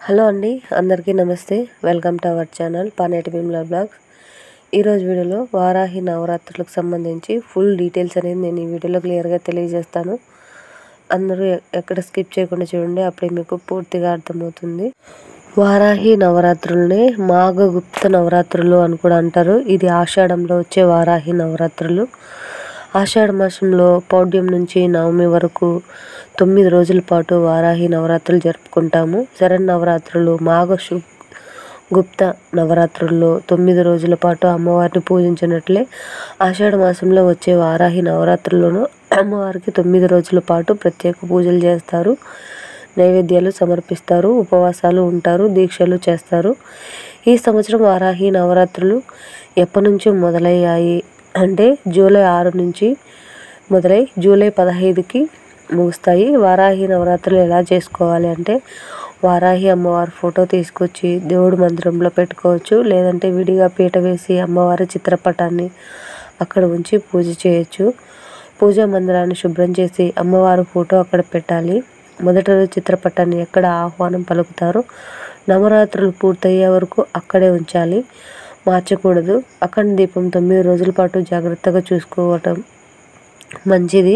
hello అండి అందరికీ నమస్తే welcome to our channel Paneti Bheemla blogs ఈరోజు వీడియోలో వారాహి నవరాత్రులకు సంబంధించి ఫుల్ డీటెయిల్స్ అనేది నేను ఈ వీడియోలో క్లియర్గా తెలియజేస్తాను అందరూ ఎ- ఎక్కడ స్కిప్ చేయకుండా చూడండి అప్పుడే మీకు పూర్తిగా అర్థమవుతుంది వారాహి నవరాత్రులనే మాఘగుప్త నవరాత్రులు అని కూడా అంటారు ఇది ఆషాఢంలో వచ్చే వారాహి నవరాత్రులు ఆషాఢ మాసంలో పౌడ్యం నుంచి నవమి వరకు తొమ్మిది రోజుల పాటు వారాహి నవరాత్రులు జరుపుకుంటాము శరణ్ నవరాత్రులు మాఘ శు గుప్త నవరాత్రుల్లో తొమ్మిది రోజుల పాటు అమ్మవారిని పూజించినట్లే ఆషాఢ మాసంలో వచ్చే వారాహి నవరాత్రుల్లోనూ అమ్మవారికి తొమ్మిది రోజుల పాటు ప్రత్యేక పూజలు చేస్తారు నైవేద్యాలు సమర్పిస్తారు ఉపవాసాలు ఉంటారు దీక్షలు చేస్తారు ఈ సంవత్సరం వారాహి నవరాత్రులు ఎప్పటి నుంచో మొదలయ్యాయి అంటే జూలై ఆరు నుంచి మొదలై జూలై పదహైదుకి ముగుస్తాయి వారాహి నవరాత్రులు ఎలా చేసుకోవాలి అంటే వారాహి అమ్మవారి ఫోటో తీసుకొచ్చి దేవుడి మందిరంలో పెట్టుకోవచ్చు లేదంటే విడిగా పీట వేసి అమ్మవారి చిత్రపటాన్ని అక్కడ ఉంచి పూజ చేయొచ్చు పూజా మందిరాన్ని శుభ్రం చేసి అమ్మవారి ఫోటో అక్కడ పెట్టాలి మొదట రోజు చిత్రపటాన్ని ఎక్కడ ఆహ్వానం పలుకుతారో నవరాత్రులు పూర్తయ్యే వరకు అక్కడే ఉంచాలి మార్చకూడదు అఖండ దీపం తొమ్మిది రోజుల పాటు జాగ్రత్తగా చూసుకోవటం మంచిది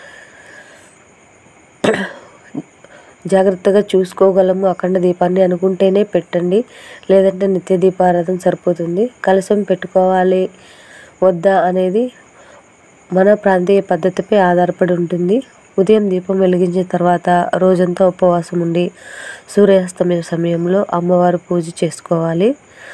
జాగ్రత్తగా చూసుకోగలము అఖండ దీపాన్ని అనుకుంటేనే పెట్టండి లేదంటే నిత్య దీపారాధన సరిపోతుంది కలశం పెట్టుకోవాలి వద్దా అనేది మన ప్రాంతీయ పద్ధతిపై ఆధారపడి ఉంటుంది ఉదయం దీపం వెలిగించిన తర్వాత రోజంతా ఉపవాసం ఉండి సూర్యాస్తమయ సమయంలో అమ్మవారు పూజ చేసుకోవాలి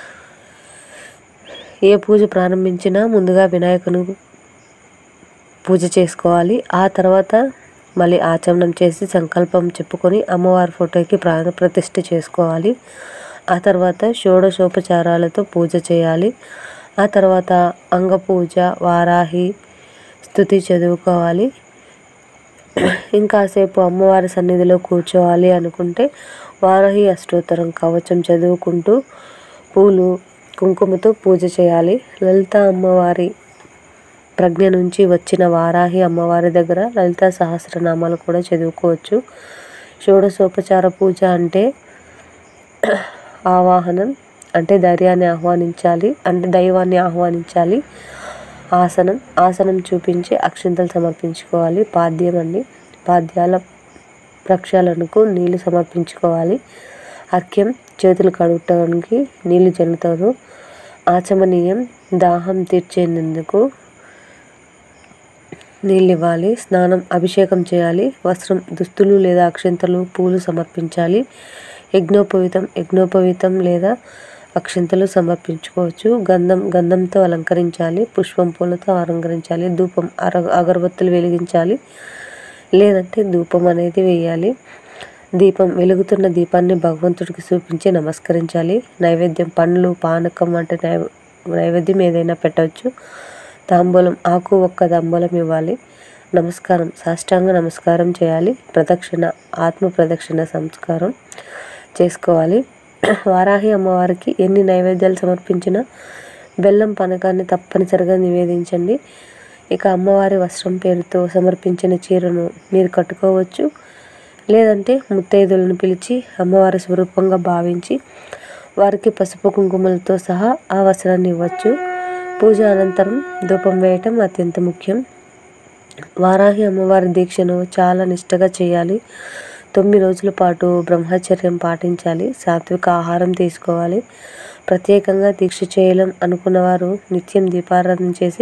ఏ పూజ ప్రారంభించినా ముందుగా వినాయకుని పూజ చేసుకోవాలి ఆ తర్వాత మళ్ళీ ఆచమనం చేసి సంకల్పం చెప్పుకొని అమ్మవారి ఫోటోకి ప్రాణ ప్రతిష్ఠ చేసుకోవాలి ఆ తర్వాత షోడశోపచారాలతో పూజ చేయాలి ఆ తర్వాత అంగపూజ వారాహి స్థుతి చదువుకోవాలి ఇంకాసేపు అమ్మవారి సన్నిధిలో కూర్చోవాలి అనుకుంటే వారాహి అష్టోత్తరం కవచం చదువుకుంటూ పూలు కుంకుమతో పూజ చేయాలి లలిత అమ్మవారి ప్రజ్ఞ నుంచి వచ్చిన వారాహి అమ్మవారి దగ్గర లలిత సహస్రనామాలు కూడా చదువుకోవచ్చు షోడశోపచార పూజ అంటే ఆవాహనం అంటే ధైర్యాన్ని ఆహ్వానించాలి అంటే దైవాన్ని ఆహ్వానించాలి ఆసనం ఆసనం చూపించి అక్షింతలు సమర్పించుకోవాలి పాద్యం అండి పాద్యాల ప్రక్షాళనకు నీళ్లు సమర్పించుకోవాలి అర్ఘ్యం చేతులు కడుగటానికి నీళ్లు జల్లుతారు ఆచమనీయం దాహం తీర్చేందుకు నీళ్ళు ఇవ్వాలి స్నానం అభిషేకం చేయాలి వస్త్రం దుస్తులు లేదా అక్షింతలు పూలు సమర్పించాలి యజ్ఞోపవీతం యజ్ఞోపవీతం లేదా అక్షింతలు సమర్పించుకోవచ్చు గంధం గంధంతో అలంకరించాలి పుష్పం పూలతో అలంకరించాలి ధూపం అర అగరబత్తులు వెలిగించాలి లేదంటే ధూపం అనేది వేయాలి దీపం వెలుగుతున్న దీపాన్ని భగవంతుడికి చూపించి నమస్కరించాలి నైవేద్యం పండ్లు పానకం వంటి నైవ నైవేద్యం ఏదైనా పెట్టవచ్చు తాంబూలం ఆకు ఒక్క తాంబూలం ఇవ్వాలి నమస్కారం సాష్టాంగ నమస్కారం చేయాలి ప్రదక్షిణ ఆత్మ ప్రదక్షిణ సంస్కారం చేసుకోవాలి వారాహి అమ్మవారికి ఎన్ని నైవేద్యాలు సమర్పించినా బెల్లం పనకాన్ని తప్పనిసరిగా నివేదించండి ఇక అమ్మవారి వస్త్రం పేరుతో సమర్పించిన చీరను మీరు కట్టుకోవచ్చు లేదంటే ముత్తైదులను పిలిచి అమ్మవారి స్వరూపంగా భావించి వారికి పసుపు కుంకుమలతో సహా ఆ వస్త్రాన్ని ఇవ్వచ్చు పూజ అనంతరం ధూపం వేయటం అత్యంత ముఖ్యం వారాహి అమ్మవారి దీక్షను చాలా నిష్టగా చేయాలి తొమ్మిది రోజుల పాటు బ్రహ్మచర్యం పాటించాలి సాత్విక ఆహారం తీసుకోవాలి ప్రత్యేకంగా దీక్ష చేయలేం అనుకున్నవారు నిత్యం దీపారాధన చేసి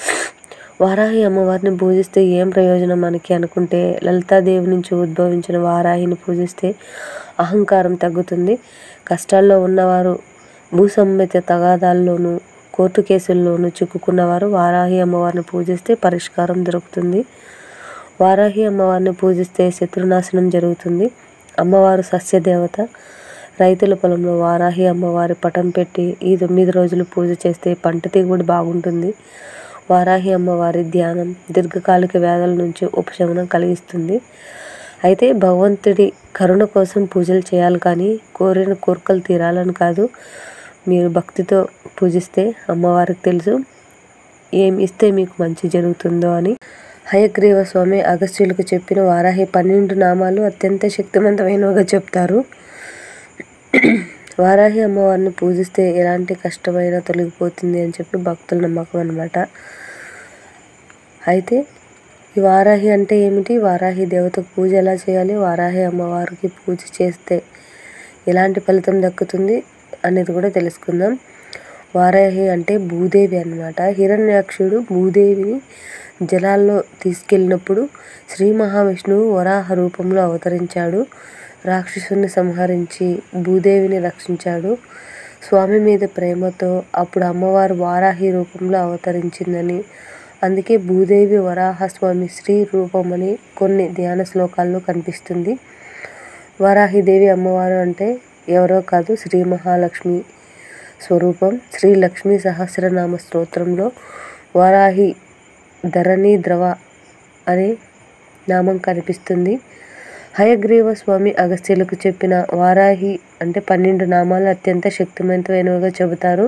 వారాహి అమ్మవారిని పూజిస్తే ఏం ప్రయోజనం మనకి అనుకుంటే లలితాదేవి నుంచి ఉద్భవించిన వారాహిని పూజిస్తే అహంకారం తగ్గుతుంది కష్టాల్లో ఉన్నవారు భూసమ్మిత తగాదాల్లోనూ కోర్టు కేసుల్లోనూ చిక్కుకున్నవారు వారాహి అమ్మవారిని పూజిస్తే పరిష్కారం దొరుకుతుంది వారాహి అమ్మవారిని పూజిస్తే శత్రునాశనం జరుగుతుంది అమ్మవారు సస్యదేవత రైతుల పొలంలో వారాహి అమ్మవారి పటం పెట్టి ఈ తొమ్మిది రోజులు పూజ చేస్తే పంట దిగుబడి బాగుంటుంది వారాహి అమ్మవారి ధ్యానం దీర్ఘకాలిక వ్యాధుల నుంచి ఉపశమనం కలిగిస్తుంది అయితే భగవంతుడి కరుణ కోసం పూజలు చేయాలి కానీ కోరిన కోరికలు తీరాలని కాదు మీరు భక్తితో పూజిస్తే అమ్మవారికి తెలుసు ఏమి ఇస్తే మీకు మంచి జరుగుతుందో అని హయగ్రీవ స్వామి అగస్త్యులకు చెప్పిన వారాహి పన్నెండు నామాలు అత్యంత శక్తివంతమైనవిగా చెప్తారు వారాహి అమ్మవారిని పూజిస్తే ఎలాంటి కష్టమైనా తొలగిపోతుంది అని చెప్పి భక్తుల నమ్మకం అనమాట అయితే ఈ వారాహి అంటే ఏమిటి వారాహి దేవతకు పూజ ఎలా చేయాలి వారాహి అమ్మవారికి పూజ చేస్తే ఎలాంటి ఫలితం దక్కుతుంది అనేది కూడా తెలుసుకుందాం వారాహి అంటే భూదేవి అన్నమాట హిరణ్యాక్షుడు భూదేవిని జలాల్లో తీసుకెళ్ళినప్పుడు శ్రీ మహావిష్ణువు వరాహ రూపంలో అవతరించాడు రాక్షసుని సంహరించి భూదేవిని రక్షించాడు స్వామి మీద ప్రేమతో అప్పుడు అమ్మవారు వారాహి రూపంలో అవతరించిందని అందుకే భూదేవి వరాహస్వామి శ్రీ రూపమని కొన్ని ధ్యాన శ్లోకాల్లో కనిపిస్తుంది వారాహిదేవి అమ్మవారు అంటే ఎవరో కాదు శ్రీ మహాలక్ష్మి స్వరూపం శ్రీ లక్ష్మీ సహస్రనామ స్తోత్రంలో వారాహి ధరణి ద్రవ అనే నామం కనిపిస్తుంది హయగ్రీవ స్వామి అగస్త్యులకు చెప్పిన వారాహి అంటే పన్నెండు నామాలు అత్యంత శక్తివంతమైనవిగా చెబుతారు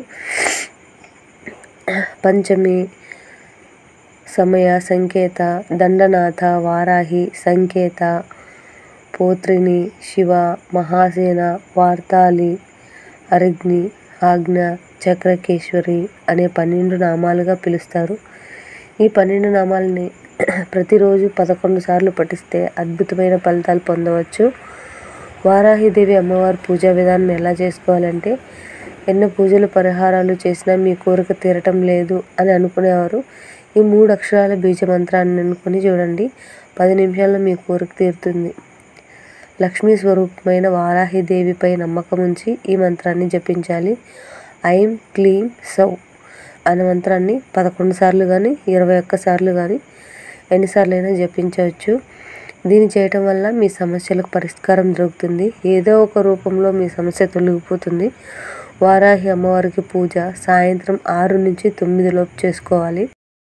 పంచమి సమయ సంకేత దండనాథ వారాహి సంకేత పోత్రిని శివ మహాసేన వార్తాలి అరిగ్ని ఆజ్ఞ చక్రకేశ్వరి అనే పన్నెండు నామాలుగా పిలుస్తారు ఈ పన్నెండు నామాలని ప్రతిరోజు పదకొండు సార్లు పఠిస్తే అద్భుతమైన ఫలితాలు పొందవచ్చు వారాహిదేవి అమ్మవారి పూజా విధానం ఎలా చేసుకోవాలంటే ఎన్నో పూజలు పరిహారాలు చేసినా మీ కోరిక తీరటం లేదు అని అనుకునేవారు ఈ మూడు అక్షరాల బీజ మంత్రాన్ని అనుకుని చూడండి పది నిమిషాల్లో మీ కోరిక తీరుతుంది లక్ష్మీ స్వరూపమైన వారాహిదేవిపై నమ్మకం ఉంచి ఈ మంత్రాన్ని జపించాలి ఐం క్లీం సౌ అనే మంత్రాన్ని పదకొండు సార్లు కానీ ఇరవై ఒక్క సార్లు కానీ ఎన్నిసార్లు అయినా జపించవచ్చు దీన్ని చేయటం వల్ల మీ సమస్యలకు పరిష్కారం దొరుకుతుంది ఏదో ఒక రూపంలో మీ సమస్య తొలగిపోతుంది వారాహి అమ్మవారికి పూజ సాయంత్రం ఆరు నుంచి తొమ్మిది లోపు చేసుకోవాలి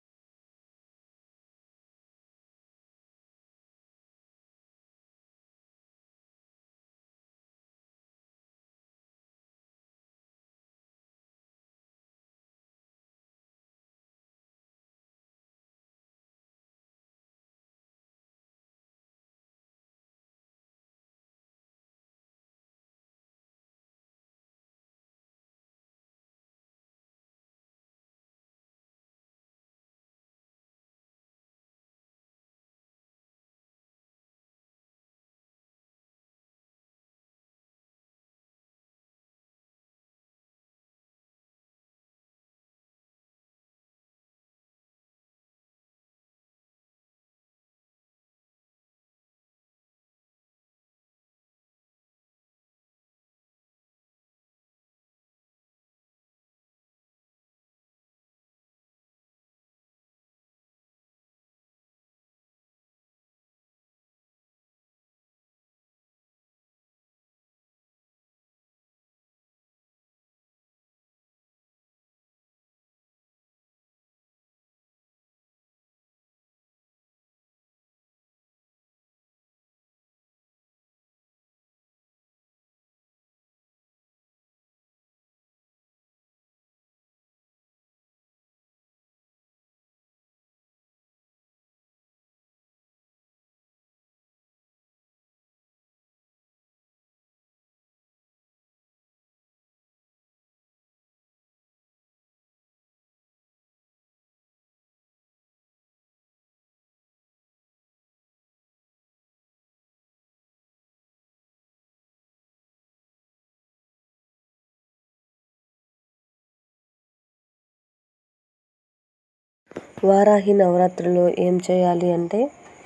వారాహి నవరాత్రులు ఏం చేయాలి అంటే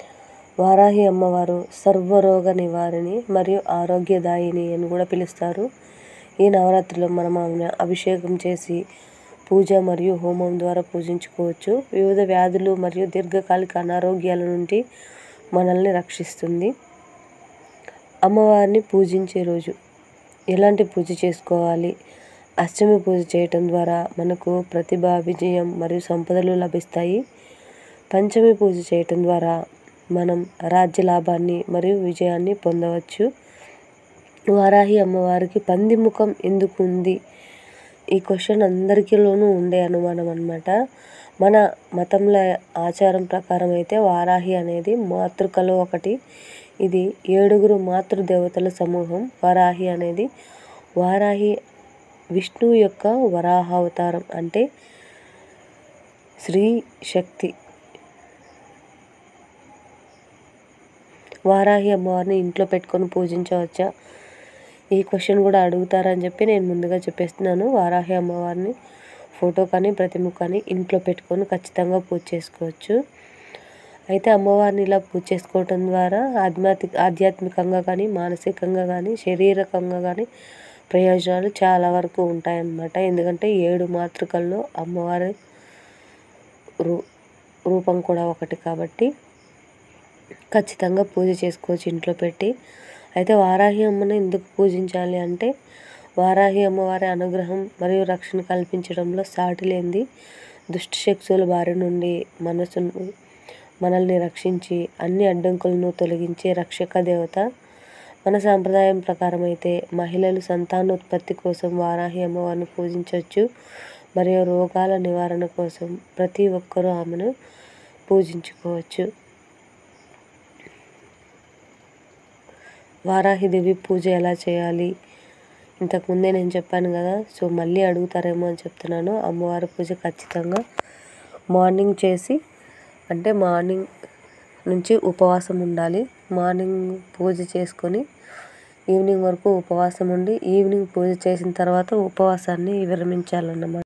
వారాహి అమ్మవారు సర్వరోగ నివారిణి మరియు ఆరోగ్యదాయిని అని కూడా పిలుస్తారు ఈ నవరాత్రిలో మనం ఆమెను అభిషేకం చేసి పూజ మరియు హోమం ద్వారా పూజించుకోవచ్చు వివిధ వ్యాధులు మరియు దీర్ఘకాలిక అనారోగ్యాల నుండి మనల్ని రక్షిస్తుంది అమ్మవారిని పూజించే రోజు ఎలాంటి పూజ చేసుకోవాలి అష్టమి పూజ చేయటం ద్వారా మనకు ప్రతిభ విజయం మరియు సంపదలు లభిస్తాయి పంచమి పూజ చేయటం ద్వారా మనం రాజ్య లాభాన్ని మరియు విజయాన్ని పొందవచ్చు వారాహి అమ్మవారికి పంది ముఖం ఎందుకు ఉంది ఈ క్వశ్చన్ అందరికీలోనూ ఉండే అనుమానం అనమాట మన మతంలో ఆచారం ప్రకారం అయితే వారాహి అనేది మాతృకలో ఒకటి ఇది ఏడుగురు మాతృదేవతల సమూహం వారాహి అనేది వారాహి విష్ణువు యొక్క వరాహ అవతారం అంటే స్త్రీ శక్తి వారాహి అమ్మవారిని ఇంట్లో పెట్టుకొని పూజించవచ్చా ఈ క్వశ్చన్ కూడా అడుగుతారని చెప్పి నేను ముందుగా చెప్పేస్తున్నాను వారాహి అమ్మవారిని ఫోటో కానీ ప్రతిమ కానీ ఇంట్లో పెట్టుకొని ఖచ్చితంగా పూజ చేసుకోవచ్చు అయితే అమ్మవారిని ఇలా పూజ చేసుకోవటం ద్వారా ఆధ్యాత్మిక ఆధ్యాత్మికంగా కానీ మానసికంగా కానీ శారీరకంగా కానీ ప్రయోజనాలు చాలా వరకు ఉంటాయన్నమాట ఎందుకంటే ఏడు మాతృకల్లో అమ్మవారి రూ రూపం కూడా ఒకటి కాబట్టి ఖచ్చితంగా పూజ చేసుకోవచ్చు ఇంట్లో పెట్టి అయితే వారాహి అమ్మని ఎందుకు పూజించాలి అంటే వారాహి అమ్మవారి అనుగ్రహం మరియు రక్షణ కల్పించడంలో సాటి లేనిది దుష్ట శక్తుల బారి నుండి మనసును మనల్ని రక్షించి అన్ని అడ్డంకులను తొలగించే రక్షక దేవత మన సాంప్రదాయం ప్రకారం అయితే మహిళలు సంతానోత్పత్తి కోసం వారాహి అమ్మవారిని పూజించవచ్చు మరియు రోగాల నివారణ కోసం ప్రతి ఒక్కరూ ఆమెను పూజించుకోవచ్చు వారాహిదేవి పూజ ఎలా చేయాలి ఇంతకుముందే నేను చెప్పాను కదా సో మళ్ళీ అడుగుతారేమో అని చెప్తున్నాను అమ్మవారి పూజ ఖచ్చితంగా మార్నింగ్ చేసి అంటే మార్నింగ్ నుంచి ఉపవాసం ఉండాలి మార్నింగ్ పూజ చేసుకొని ఈవినింగ్ వరకు ఉపవాసం ఉండి ఈవినింగ్ పూజ చేసిన తర్వాత ఉపవాసాన్ని విరమించాలన్నమాట